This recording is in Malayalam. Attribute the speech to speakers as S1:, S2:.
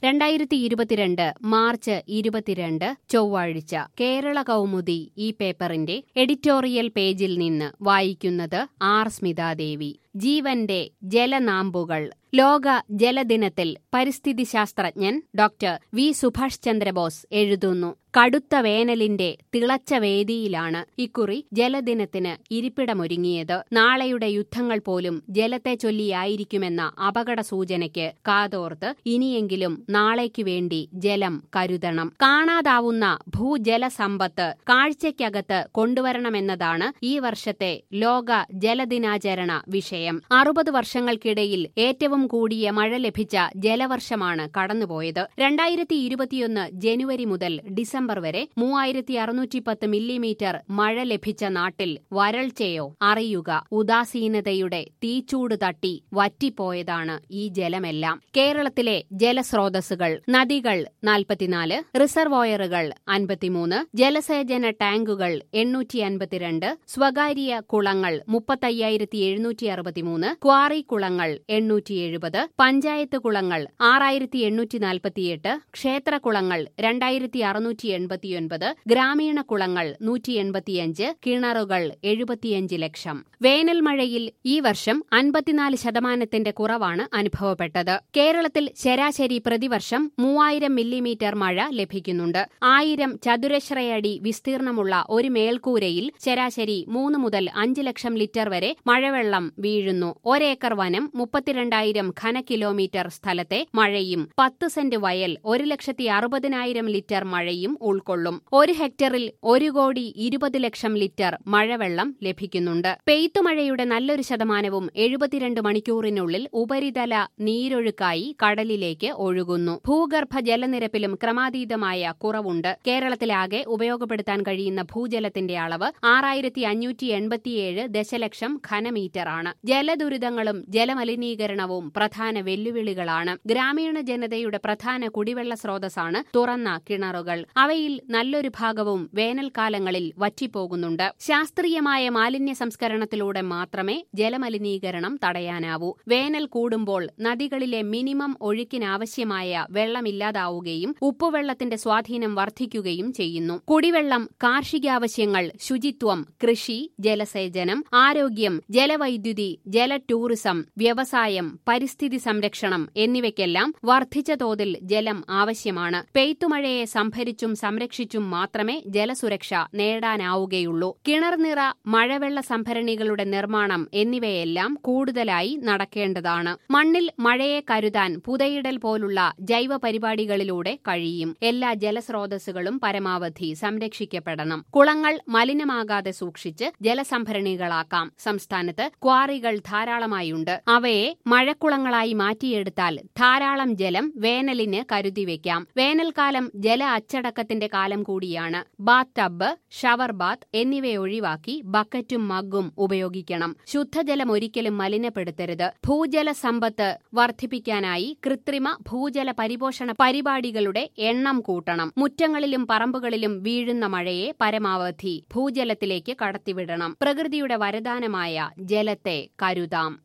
S1: രണ്ടായിരത്തി ഇരുപത്തിരണ്ട് മാർച്ച് ഇരുപത്തിരണ്ട് ചൊവ്വാഴ്ച കേരള കൗമുദി ഈ പേപ്പറിന്റെ എഡിറ്റോറിയൽ പേജിൽ നിന്ന് വായിക്കുന്നത് ആർ സ്മിതാദേവി ജീവന്റെ ജലനാമ്പുകൾ ലോക ജലദിനത്തിൽ പരിസ്ഥിതി ശാസ്ത്രജ്ഞൻ ഡോക്ടർ വി സുഭാഷ് ചന്ദ്രബോസ് എഴുതുന്നു കടുത്ത വേനലിന്റെ തിളച്ച വേദിയിലാണ് ഇക്കുറി ജലദിനത്തിന് ഇരിപ്പിടമൊരുങ്ങിയത് നാളെയുടെ യുദ്ധങ്ങൾ പോലും ജലത്തെ ചൊല്ലിയായിരിക്കുമെന്ന അപകട സൂചനയ്ക്ക് കാതോർത്ത് ഇനിയെങ്കിലും നാളേക്കു വേണ്ടി ജലം കരുതണം കാണാതാവുന്ന ഭൂജല സമ്പത്ത് കാഴ്ചയ്ക്കകത്ത് കൊണ്ടുവരണമെന്നതാണ് ഈ വർഷത്തെ ലോക ജലദിനാചരണ വിഷയം അറുപത് വർഷങ്ങൾക്കിടയിൽ ഏറ്റവും കൂടിയ മഴ ലഭിച്ച ജലവർഷമാണ് കടന്നുപോയത് രണ്ടായിരത്തി ഇരുപത്തിയൊന്ന് ജനുവരി മുതൽ ഡിസംബർ വരെ മൂവായിരത്തി അറുന്നൂറ്റി പത്ത് മില്ലിമീറ്റർ മഴ ലഭിച്ച നാട്ടിൽ വരൾച്ചയോ അറിയുക ഉദാസീനതയുടെ തീച്ചൂട് തട്ടി വറ്റിപ്പോയതാണ് ഈ ജലമെല്ലാം കേരളത്തിലെ ജലസ്രോതസ്സുകൾ നദികൾ നാൽപ്പത്തിനാല് റിസർവോയറുകൾ അൻപത്തിമൂന്ന് ജലസേചന ടാങ്കുകൾ എണ്ണൂറ്റി അൻപത്തിരണ്ട് സ്വകാര്യ കുളങ്ങൾ മുപ്പത്തയ്യായിരത്തി എഴുന്നൂറ്റി അറുപത്തിമൂന്ന് ക്വാറി കുളങ്ങൾ എണ്ണൂറ്റി എഴുപത് പഞ്ചായത്ത് കുളങ്ങൾ ആറായിരത്തി എണ്ണൂറ്റി നാൽപ്പത്തിയെട്ട് ക്ഷേത്രകുളങ്ങൾ രണ്ടായിരത്തി അറുന്നൂറ്റി എൺപത്തിയൊൻപത് ഗ്രാമീണ കുളങ്ങൾ നൂറ്റി എൺപത്തിയഞ്ച് കിണറുകൾ എഴുപത്തിയഞ്ച് ലക്ഷം വേനൽ മഴയിൽ ഈ വർഷം അൻപത്തിനാല് ശതമാനത്തിന്റെ കുറവാണ് അനുഭവപ്പെട്ടത് കേരളത്തിൽ ശരാശരി പ്രതിവർഷം മൂവായിരം മില്ലിമീറ്റർ മഴ ലഭിക്കുന്നുണ്ട് ആയിരം ചതുരശ്രയടി വിസ്തീർണമുള്ള ഒരു മേൽക്കൂരയിൽ ശരാശരി മൂന്ന് മുതൽ അഞ്ച് ലക്ഷം ലിറ്റർ വരെ മഴവെള്ളം വീഴുന്നു ഒരേക്കർ വനം മുപ്പത്തിരണ്ടായിരം ഘന കിലോമീറ്റർ സ്ഥലത്തെ മഴയും പത്ത് സെന്റ് വയൽ ഒരു ലക്ഷത്തി അറുപതിനായിരം ലിറ്റർ മഴയും ഉൾക്കൊള്ളും ഒരു ഹെക്ടറിൽ ഒരു കോടി ഇരുപത് ലക്ഷം ലിറ്റർ മഴവെള്ളം ലഭിക്കുന്നുണ്ട് പെയ്ത്തുമഴയുടെ നല്ലൊരു ശതമാനവും എഴുപത്തിരണ്ട് മണിക്കൂറിനുള്ളിൽ ഉപരിതല നീരൊഴുക്കായി കടലിലേക്ക് ഒഴുകുന്നു ഭൂഗർഭ ജലനിരപ്പിലും ക്രമാതീതമായ കുറവുണ്ട് കേരളത്തിലാകെ ഉപയോഗപ്പെടുത്താൻ കഴിയുന്ന ഭൂജലത്തിന്റെ അളവ് ആറായിരത്തി അഞ്ഞൂറ്റി എൺപത്തിയേഴ് ദശലക്ഷം ഘനമീറ്ററാണ് ജലദുരിതങ്ങളും ജലമലിനീകരണവും പ്രധാന വെല്ലുവിളികളാണ് ഗ്രാമീണ ജനതയുടെ പ്രധാന കുടിവെള്ള സ്രോതസ്സാണ് തുറന്ന കിണറുകൾ അവയിൽ നല്ലൊരു ഭാഗവും വേനൽക്കാലങ്ങളിൽ വറ്റിപ്പോകുന്നുണ്ട് ശാസ്ത്രീയമായ മാലിന്യ സംസ്കരണത്തിലൂടെ മാത്രമേ ജലമലിനീകരണം തടയാനാവൂ വേനൽ കൂടുമ്പോൾ നദികളിലെ മിനിമം ഒഴുക്കിനാവശ്യമായ വെള്ളമില്ലാതാവുകയും ഉപ്പുവെള്ളത്തിന്റെ സ്വാധീനം വർദ്ധിക്കുകയും ചെയ്യുന്നു കുടിവെള്ളം കാർഷികാവശ്യങ്ങൾ ശുചിത്വം കൃഷി ജലസേചനം ആരോഗ്യം ജലവൈദ്യുതി ജല ടൂറിസം വ്യവസായം പരിസ്ഥിതി സംരക്ഷണം എന്നിവയ്ക്കെല്ലാം വർദ്ധിച്ച തോതിൽ ജലം ആവശ്യമാണ് പെയ്ത്തുമഴയെ സംഭരിച്ചും സംരക്ഷിച്ചും മാത്രമേ ജലസുരക്ഷ നേടാനാവുകയുള്ളൂ കിണർനിറ മഴവെള്ള സംഭരണികളുടെ നിർമ്മാണം എന്നിവയെല്ലാം കൂടുതലായി നടക്കേണ്ടതാണ് മണ്ണിൽ മഴയെ കരുതാൻ പുതയിടൽ പോലുള്ള ജൈവ പരിപാടികളിലൂടെ കഴിയും എല്ലാ ജലസ്രോതസ്സുകളും പരമാവധി സംരക്ഷിക്കപ്പെടണം കുളങ്ങൾ മലിനമാകാതെ സൂക്ഷിച്ച് ജലസംഭരണികളാക്കാം സംസ്ഥാനത്ത് ക്വാറികൾ ധാരാളമായുണ്ട് അവയെ മഴക്കുളങ്ങളായി മാറ്റിയെടുത്താൽ ധാരാളം ജലം വേനലിന് കരുതിവെക്കാം വേനൽക്കാലം ജല അച്ചടക്കത്തിന്റെ കാലം കൂടിയാണ് ബാത്ത് ടബ് ഷവർ ബാത്ത് എന്നിവയൊഴിവാക്കി ബക്കറ്റും മഗ്ഗും ഉപയോഗിക്കണം ശുദ്ധജലം ഒരിക്കലും മലിനപ്പെടുത്തരുത് ഭൂജല സമ്പത്ത് വർദ്ധിപ്പിക്കാനായി കൃത്രിമ ഭൂജല പരിപോഷണ പരിപാടികളുടെ എണ്ണം കൂട്ടണം മുറ്റങ്ങളിലും പറമ്പുകളിലും വീഴുന്ന മഴയെ പരമാവധി ഭൂജലത്തിലേക്ക് കടത്തിവിടണം പ്രകൃതിയുടെ വരദാനമായ ജലത്തെ കരുതാം